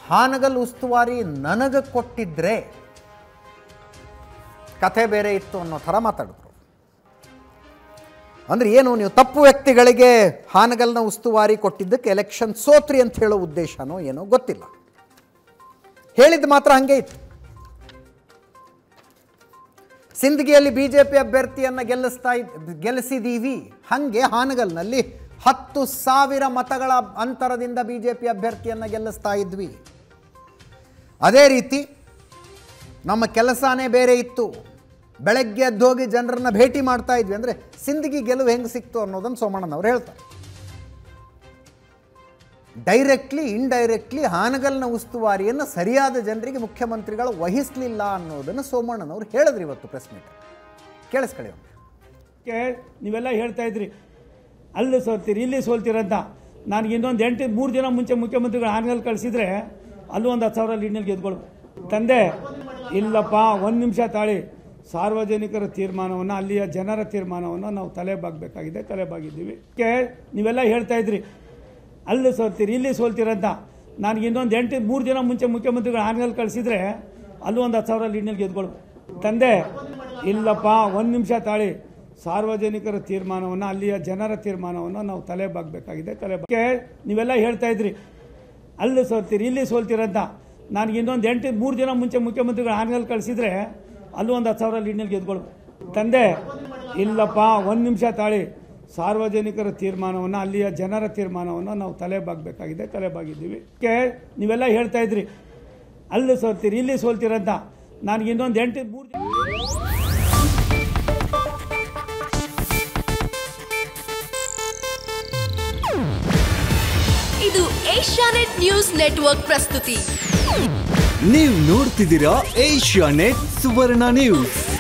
ಹಾನಗಲ್ ಉಸ್ತುವಾರಿ ನನಗೆ ಕೊಟ್ಟಿದ್ರೆ ಕಥೆ ಬೇರೆ ಇತ್ತು ಅನ್ನೋ ಥರ ಮಾತಾಡಿದ್ರು ಅಂದ್ರೆ ಏನು ನೀವು ತಪ್ಪು ವ್ಯಕ್ತಿಗಳಿಗೆ ಹಾನಗಲ್ನ ಉಸ್ತುವಾರಿ ಕೊಟ್ಟಿದ್ದಕ್ಕೆ ಎಲೆಕ್ಷನ್ ಸೋತ್ರಿ ಅಂತ ಹೇಳೋ ಉದ್ದೇಶನೋ ಏನೋ ಗೊತ್ತಿಲ್ಲ ಹೇಳಿದ್ದು ಮಾತ್ರ ಹಂಗೆ ಇತ್ತು ಸಿಂದಗಿಯಲ್ಲಿ ಬಿ ಜೆ ಪಿ ಅಭ್ಯರ್ಥಿಯನ್ನು ಗೆಲ್ಲಿಸ್ತಾ ಇದ್ ಗೆಲ್ಲಿಸಿದ್ದೀವಿ ಹಾಗೆ ಹಾನಗಲ್ನಲ್ಲಿ ಹತ್ತು ಸಾವಿರ ಮತಗಳ ಅಂತರದಿಂದ ಬಿ ಜೆ ಪಿ ಅಭ್ಯರ್ಥಿಯನ್ನು ಗೆಲ್ಲಿಸ್ತಾ ಇದ್ವಿ ಅದೇ ರೀತಿ ನಮ್ಮ ಕೆಲಸನೇ ಬೇರೆ ಇತ್ತು ಬೆಳಗ್ಗೆ ಎದ್ದೋಗಿ ಜನರನ್ನ ಭೇಟಿ ಮಾಡ್ತಾ ಇದ್ವಿ ಅಂದರೆ ಸಿಂದಗಿ ಗೆಲುವು ಹೆಂಗೆ ಸಿಕ್ತು ಅನ್ನೋದನ್ನು ಸೋಮಣ್ಣನವ್ರು ಹೇಳ್ತಾರೆ ಡೈರೆಕ್ಟ್ಲಿ ಇಂಡೈರೆಕ್ಟ್ಲಿ ಹಾನಗಲ್ನ ಉಸ್ತುವಾರಿಯನ್ನು ಸರಿಯಾದ ಜನರಿಗೆ ಮುಖ್ಯಮಂತ್ರಿಗಳು ವಹಿಸಲಿಲ್ಲ ಅನ್ನೋದನ್ನು ಸೋಮಣ್ಣನವರು ಹೇಳಿದ್ರು ಇವತ್ತು ಪ್ರೆಸ್ ಮೀಟ್ ಕೇಳಿಸ್ಕೊಳ್ಳಿ ಒಮ್ಮೆ. ಕೆ ನೀವೆಲ್ಲ ಹೇಳ್ತಾ ಇದ್ರಿ ಅಲ್ಲಿ ಸೋಲ್ತೀರಿ ಇಲ್ಲಿ ಸೋಲ್ತೀರಂತ ನನಗೆ ಇನ್ನೊಂದು ಎಂಟು ಮೂರು ದಿನ ಮುಂಚೆ ಮುಖ್ಯಮಂತ್ರಿಗಳು ಹಾನಗಲ್ ಕಳಿಸಿದ್ರೆ ಅಲ್ಲೂ ಒಂದು ಹತ್ತು ಸಾವಿರ ಲೀಡ್ನಲ್ಲಿ ಗೆದ್ಕೊಳ್ಬೇಕು ತಂದೆ ಇಲ್ಲಪ್ಪ ಒಂದು ನಿಮಿಷ ತಾಳಿ ಸಾರ್ವಜನಿಕರ ತೀರ್ಮಾನವನ್ನು ಅಲ್ಲಿಯ ಜನರ ತೀರ್ಮಾನವನ್ನು ನಾವು ತಲೆ ಬಾಗಬೇಕಾಗಿದೆ ತಲೆ ಬಾಗಿದ್ದೀವಿ ಕೆ ನೀವೆಲ್ಲ ಹೇಳ್ತಾ ಇದ್ರಿ ಅಲ್ಲಿ ಸೋಲ್ತೀರಿ ಇಲ್ಲಿ ಸೋಲ್ತೀರಂತ ನನಗೆ ಇನ್ನೊಂದು ಎಂಟು ಮೂರು ದಿನ ಮುಂಚೆ ಮುಖ್ಯಮಂತ್ರಿಗಳು ಹಾನಗಲ್ ಕಳಿಸಿದ್ರೆ ಅಲ್ಲೂ ಒಂದು ಹತ್ತು ಸಾವಿರ ಲೀಡ್ನಲ್ಲಿ ಗೆದ್ಕೊಳ್ಬೇಕು ತಂದೆ ಇಲ್ಲಪ್ಪ ಒಂದು ನಿಮಿಷ ತಾಳಿ ಸಾರ್ವಜನಿಕರ ತೀರ್ಮಾನವನ್ನು ಅಲ್ಲಿಯ ಜನರ ತೀರ್ಮಾನವನ್ನು ನಾವು ತಲೆ ಬಾಗಬೇಕಾಗಿದೆ ತಲೆ ಬಾ- ಕೆ ನೀವೆಲ್ಲ ಹೇಳ್ತಾ ಇದ್ರಿ ಅಲ್ಲಿ ಸೋಲ್ತೀರಿ ಇಲ್ಲಿ ಸೋಲ್ತೀರಂತ ನನಗೆ ಇನ್ನೊಂದು ಎಂಟು ಮೂರು ದಿನ ಮುಂಚೆ ಮುಖ್ಯಮಂತ್ರಿಗಳು ಹಾನಗಲ್ ಕಳಿಸಿದ್ರೆ ಅಲ್ಲೂ ಒಂದು ಹತ್ತು ಸಾವಿರ ಲೀಡ್ನಲ್ಲಿ ಗೆದ್ಕೊಳ್ಬೇಕು ತಂದೆ ಇಲ್ಲಪ್ಪ ಒಂದು ನಿಮಿಷ ತಾಳಿ ಸಾರ್ವಜನಿಕರ ತೀರ್ಮಾನವನ್ನು ಅಲ್ಲಿಯ ಜನರ ತೀರ್ಮಾನವನ್ನು ನಾವು ತಲೆ ಬಾಗಬೇಕಾಗಿದೆ ತಲೆ ಬಾಗಿದ್ದೀವಿ ಕೆ ನೀವೆಲ್ಲ ಹೇಳ್ತಾ ಇದ್ರಿ ಅಲ್ಲಿ ಸೋಲ್ತೀರಿ ಇಲ್ಲಿ ಸೋಲ್ತೀರಂತ ನನಗೆ ಇನ್ನೊಂದು ಎಂಟು ಮೂರು ದಿನ ಇದು ಏಷ್ಯಾನೆಟ್ ನ್ಯೂಸ್ ನೆಟ್ವರ್ಕ್ ಪ್ರಸ್ತುತಿ ನೀವು ನೋಡ್ತಿದ್ದೀರಾ ಏಷ್ಯಾ ನೆಟ್ ಸುವರ್ಣ ನ್ಯೂಸ್